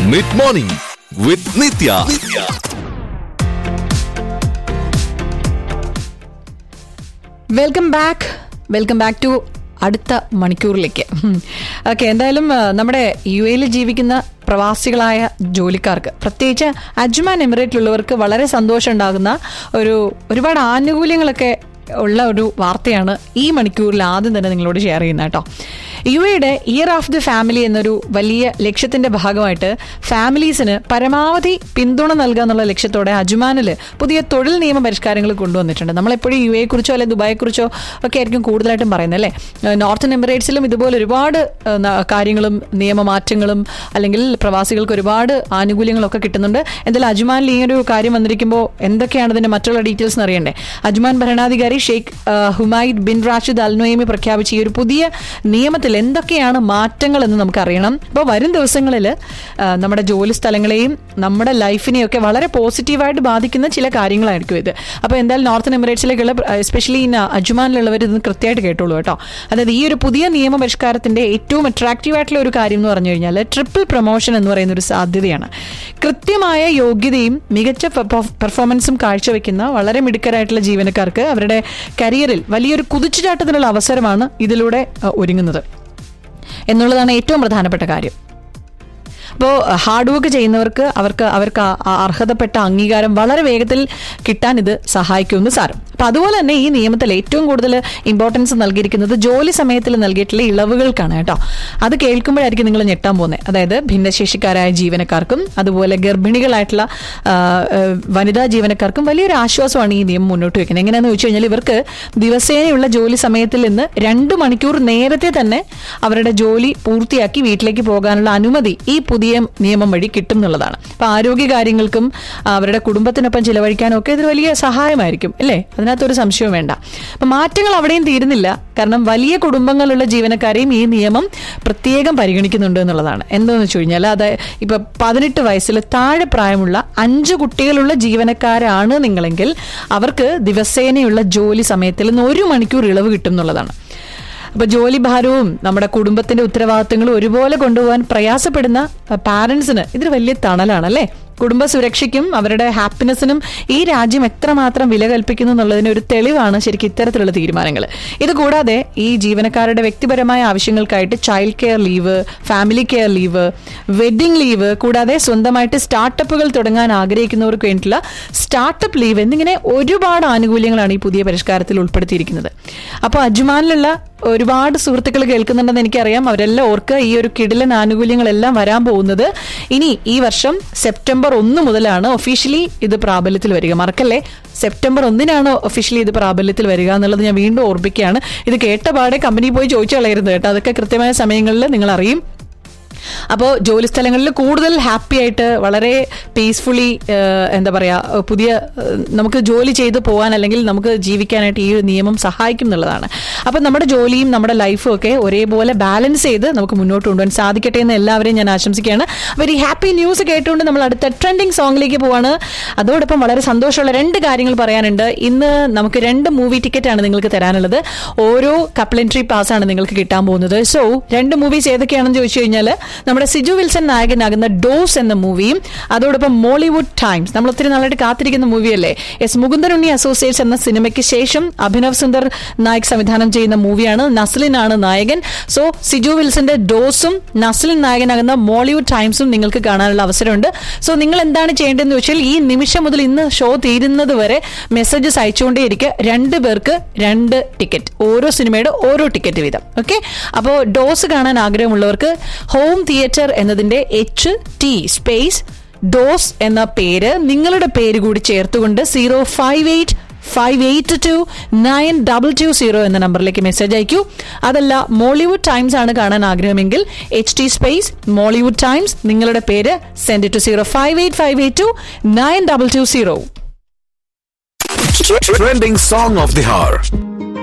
Mid morning with Nithya welcome back welcome back to അടുത്ത മണിക്കൂറിലേക്ക് okay എന്തായാലും ആ, നമ്മുടെ യു എയിൽ ജീവിക്കുന്ന പ്രവാസികളായ ജോലിക്കാർക്ക് പ്രത്യേകിച്ച് അജ്മാൻ എമിറേറ്റിലുള്ളവർക്ക് വളരെ സന്തോഷം ഉണ്ടാകുന്ന ഒരു ഒരുപാട് ആനുകൂല്യങ്ങളൊക്കെ ഉള്ള ഒരു വാർത്തയാണ് ഈ മണിക്കൂറിൽ ആദ്യം തന്നെ നിങ്ങളോട് ഷെയർ ചെയ്യുന്നത് കേട്ടോ യു എയുടെ ഇയർ ഓഫ് ദി ഫാമിലി എന്നൊരു വലിയ ലക്ഷ്യത്തിന്റെ ഭാഗമായിട്ട് ഫാമിലീസിന് പരമാവധി പിന്തുണ നൽകുക എന്നുള്ള ലക്ഷ്യത്തോടെ അജ്മാനിൽ പുതിയ തൊഴിൽ നിയമ പരിഷ്കാരങ്ങൾ കൊണ്ടുവന്നിട്ടുണ്ട് നമ്മളെപ്പോഴും യു എയെ കുറിച്ചോ അല്ലെങ്കിൽ ദുബായെ കുറിച്ചോ ഒക്കെ ആയിരിക്കും കൂടുതലായിട്ടും പറയുന്നത് അല്ലേ ഏഹ് നോർത്തൺ എമിറേറ്റ്സിലും ഇതുപോലെ ഒരുപാട് ഏഹ് ന- കാര്യങ്ങളും നിയമമാറ്റങ്ങളും അല്ലെങ്കിൽ പ്രവാസികൾക്ക് ഒരുപാട് ആനുകൂല്യങ്ങളൊക്കെ കിട്ടുന്നുണ്ട് എന്തായാലും അജ്മാനിൽ ഈ ഒരു കാര്യം വന്നിരിക്കുമ്പോൾ എന്തൊക്കെയാണ് ഇതിന്റെ മറ്റുള്ള ഡീറ്റെയിൽസ് എന്ന് അറിയണ്ടേ അജ്മാൻ ഭരണാധികാരി ഷെയ്ഖ് ഏഹ് ഹുമൈദ് ബിൻ റാഷിദ് അൽനോയമി പ്രഖ്യാപിച്ച ഈ ഒരു പുതിയ നിയമത്തിൽ എന്തൊക്കെയാണ് മാറ്റങ്ങൾ എന്ന് നമുക്ക് അറിയണം അപ്പോൾ വരും ദിവസങ്ങളിൽ നമ്മുടെ ജോലി സ്ഥലങ്ങളെയും നമ്മുടെ ലൈഫിനെയും ഒക്കെ വളരെ പോസിറ്റീവായിട്ട് ബാധിക്കുന്ന ചില കാര്യങ്ങളായിരിക്കും ഇത് അപ്പോൾ എന്തായാലും നോർത്തൺ എമിറേറ്റ്സിലേക്കുള്ള എസ്പെഷ്യലി ഇൻ അജ്മാനിലുള്ളവർ ഇത് കൃത്യമായിട്ട് കേട്ടോളൂ കേട്ടോ അതായത് ഈ ഒരു പുതിയ നിയമ പരിഷ്കാരത്തിന്റെ ഏറ്റവും അട്രാക്റ്റീവ് ആയിട്ടുള്ള ഒരു കാര്യം എന്ന് പറഞ്ഞു കഴിഞ്ഞാൽ ട്രിപ്പിൾ പ്രൊമോഷൻ എന്ന് പറയുന്ന ഒരു സാധ്യതയാണ് കൃത്യമായ യോഗ്യതയും മികച്ച പെർഫോമൻസും കാഴ്ചവെക്കുന്ന വളരെ മിടുക്കരായിട്ടുള്ള ജീവനക്കാർക്ക് അവരുടെ കരിയറിൽ വലിയൊരു കുതിച്ചുചാട്ടത്തിനുള്ള അവസരമാണ് ഇതിലൂടെ അഹ്, ഒരുങ്ങുന്നത് എന്നുള്ളതാണ് ഏറ്റവും പ്രധാനപ്പെട്ട കാര്യം അപ്പോൾ ഹാർഡ് വർക്ക് ചെയ്യുന്നവർക്ക് അവർക്ക് അവർക്ക് ആ- ആ അർഹതപ്പെട്ട അംഗീകാരം വളരെ വേഗത്തിൽ കിട്ടാൻ ഇത് സഹായിക്കുമെന്ന് സാരം അപ്പൊ അതുപോലെ തന്നെ ഈ നിയമത്തിൽ ഏറ്റവും കൂടുതൽ ഇമ്പോർട്ടൻസ് നൽകിയിരിക്കുന്നത് ജോലി സമയത്തിൽ നൽകിയിട്ടുള്ള ഇളവുകൾക്കാണ് കേട്ടോ അത് കേൾക്കുമ്പോഴായിരിക്കും നിങ്ങൾ ഞെട്ടാൻ പോകുന്നത് അതായത് ഭിന്നശേഷിക്കാരായ ജീവനക്കാർക്കും അതുപോലെ ഗർഭിണികളായിട്ടുള്ള ആ, ആ, വനിതാ ജീവനക്കാർക്കും വലിയൊരു ആശ്വാസമാണ് ഈ നിയമം മുന്നോട്ട് വെക്കുന്നത് എങ്ങനെയാണെന്ന് വെച്ച് കഴിഞ്ഞാൽ ഇവർക്ക് ദിവസേനയുള്ള ജോലി സമയത്തിൽ നിന്ന് രണ്ട് മണിക്കൂർ നേരത്തെ തന്നെ അവരുടെ ജോലി പൂർത്തിയാക്കി വീട്ടിലേക്ക് പോകാനുള്ള അനുമതി ഈ പുതിയ നിയമം വഴി കിട്ടും എന്നുള്ളതാണ് അപ്പൊ ആരോഗ്യ കാര്യങ്ങൾക്കും അവരുടെ കുടുംബത്തിനൊപ്പം ചിലവഴിക്കാനും ഒക്കെ ഇത് വലിയ സഹായമായിരിക്കും അല്ലേ അതിനകത്തൊരു സംശയവും വേണ്ട അപ്പൊ മാറ്റങ്ങൾ അവിടെയും തീരുന്നില്ല കാരണം വലിയ കുടുംബങ്ങളുള്ള ജീവനക്കാരെയും ഈ നിയമം പ്രത്യേകം പരിഗണിക്കുന്നുണ്ട് എന്നുള്ളതാണ് എന്താണെന്ന് വെച്ച് കഴിഞ്ഞാൽ അത് ഇപ്പൊ പതിനെട്ട് വയസ്സിൽ താഴെ പ്രായമുള്ള അഞ്ച് കുട്ടികളുള്ള ജീവനക്കാരാണ് നിങ്ങളെങ്കിൽ അവർക്ക് ദിവസേനയുള്ള ജോലി സമയത്തിൽ നിന്ന് ഒരു മണിക്കൂർ ഇളവ് കിട്ടും എന്നുള്ളതാണ് അപ്പൊ ജോലി ഭാരവും നമ്മുടെ കുടുംബത്തിന്റെ ഉത്തരവാദിത്തങ്ങളും ഒരുപോലെ കൊണ്ടുപോകാൻ പ്രയാസപ്പെടുന്ന പാരന്റ്സിന് ഇതൊരു വലിയ തണലാണ് അല്ലേ കുടുംബ സുരക്ഷയ്ക്കും അവരുടെ ഹാപ്പിനെസ്സിനും ഈ രാജ്യം എത്രമാത്രം വില കൽപ്പിക്കുന്നു എന്നുള്ളതിന് ഒരു തെളിവാണ് ശരിക്കും ഇത്തരത്തിലുള്ള തീരുമാനങ്ങൾ ഇത് കൂടാതെ ഈ ജീവനക്കാരുടെ വ്യക്തിപരമായ ആവശ്യങ്ങൾക്കായിട്ട് child care leave family care leave wedding leave കൂടാതെ സ്വന്തമായിട്ട് സ്റ്റാർട്ടപ്പുകൾ തുടങ്ങാൻ ആഗ്രഹിക്കുന്നവർക്ക് വേണ്ടിയിട്ടുള്ള സ്റ്റാർട്ടപ്പ് ലീവ് എന്നിങ്ങനെ ഒരുപാട് ആനുകൂല്യങ്ങളാണ് ഈ പുതിയ പരിഷ്കാരത്തിൽ ഉൾപ്പെടുത്തിയിരിക്കുന്നത് അപ്പോൾ അജ്മാനിലുള്ള ഒരുപാട് സുഹൃത്തുക്കൾ കേൾക്കുന്നുണ്ടെന്ന് എനിക്കറിയാം അവരെല്ലാം ഓർക്കുക ഈ ഒരു കിടിലൻ ആനുകൂല്യങ്ങളെല്ലാം വരാൻ പോകുന്നത് ഇനി ഈ വർഷം സെപ്റ്റംബർ ഒന്ന് മുതലാണ് ഒഫീഷ്യലി ഇത് പ്രാബല്യത്തിൽ വരിക മറക്കല്ലേ സെപ്റ്റംബർ ഒന്നിനാണ് ഒഫീഷ്യലി ഇത് പ്രാബല്യത്തിൽ വരിക എന്നുള്ളത് ഞാൻ വീണ്ടും ഓർപ്പിക്കുകയാണ് ഇത് കേട്ട പാടെ കമ്പനി പോയി ചോദിച്ചു കളയരുത് കേട്ടോ അതൊക്കെ കൃത്യമായ സമയങ്ങളിൽ നിങ്ങൾ അറിയും അപ്പോൾ ജോലി സ്ഥലങ്ങളിൽ കൂടുതൽ ഹാപ്പി ആയിട്ട് വളരെ പീസ്ഫുള്ളി എന്താ പറയുക പുതിയ ഏഹ്, നമുക്ക് ജോലി ചെയ്ത് പോകാൻ അല്ലെങ്കിൽ നമുക്ക് ജീവിക്കാനായിട്ട് ഈ ഒരു നിയമം സഹായിക്കും എന്നുള്ളതാണ് അപ്പം നമ്മുടെ ജോലിയും നമ്മുടെ ലൈഫും ഒക്കെ ഒരേപോലെ ബാലൻസ് ചെയ്ത് നമുക്ക് മുന്നോട്ട് കൊണ്ടുപോകാൻ സാധിക്കട്ടെ എന്ന് എല്ലാവരെയും ഞാൻ ആശംസിക്കുകയാണ് അപ്പോൾ ഈ ഹാപ്പി ന്യൂസ് കേട്ടുകൊണ്ട് നമ്മൾ അടുത്ത ട്രെൻഡിങ് സോങ്ങിലേക്ക് പോവാണ് അതോടൊപ്പം വളരെ സന്തോഷമുള്ള രണ്ട് കാര്യങ്ങൾ പറയാനുണ്ട് ഇന്ന് നമുക്ക് രണ്ട് മൂവി ടിക്കറ്റ് ആണ് നിങ്ങൾക്ക് തരാനുള്ളത് ഓരോ കപ്ലൻട്രി പാസ് ആണ് നിങ്ങൾക്ക് കിട്ടാൻ പോകുന്നത് സോ രണ്ട് മൂവീസ് ഏതൊക്കെയാണെന്ന് ചോദിച്ചു കഴിഞ്ഞാൽ നമ്മുടെ സിജു വിൽസൺ നായകനാകുന്ന ഡോസ് എന്ന മൂവിയും അതോടൊപ്പം മോളിവുഡ് ടൈംസ് നമ്മൾ ഒത്തിരി നാളായിട്ട് കാത്തിരിക്കുന്ന മൂവിയല്ലേ എസ് മുകുന്ദൻ ഉണ്ണി അസോസിയേറ്റ്സ് എന്ന സിനിമയ്ക്ക് ശേഷം അഭിനവ് സുന്ദർ നായക് സംവിധാനം ചെയ്യുന്ന മൂവിയാണ് നസ്ലിൻ ആണ് നായകൻ സോ സിജു വിൽസന്റെ ഡോസും നസ്ലിൻ നായകനാകുന്ന മോളിവുഡ് ടൈംസും നിങ്ങൾക്ക് കാണാനുള്ള അവസരമുണ്ട് സോ നിങ്ങൾ എന്താണ് ചെയ്യേണ്ടതെന്ന് വെച്ചാൽ ഈ നിമിഷം മുതൽ ഇന്ന് ഷോ തീരുന്നത് വരെ മെസ്സേജസ് അയച്ചുകൊണ്ടേയിരിക്കുക രണ്ട് പേർക്ക് രണ്ട് ടിക്കറ്റ് ഓരോ സിനിമയുടെ ഓരോ ടിക്കറ്റ് വീതം ഓക്കെ അപ്പോൾ ഡോസ് കാണാൻ ആഗ്രഹമുള്ളവർക്ക് ഹോം തിയേറ്റർ എന്നതിന്റെ എച്ച് ടി സ്പേസ് ഡോസ് എന്ന പേര് നിങ്ങളുടെ പേര് കൂടി ചേർത്തുകൊണ്ട് zero five eight five eight two nine double two zero എന്ന നമ്പറിലേക്ക് മെസ്സേജ് അയക്കൂ അതല്ല മോളിവുഡ് ടൈംസ് ആണ് കാണാൻ ആഗ്രഹമെങ്കിൽ H T space Mollywood Times നിങ്ങളുടെ പേര് send to zero five eight five eight two nine double two zero Trending song of the hour.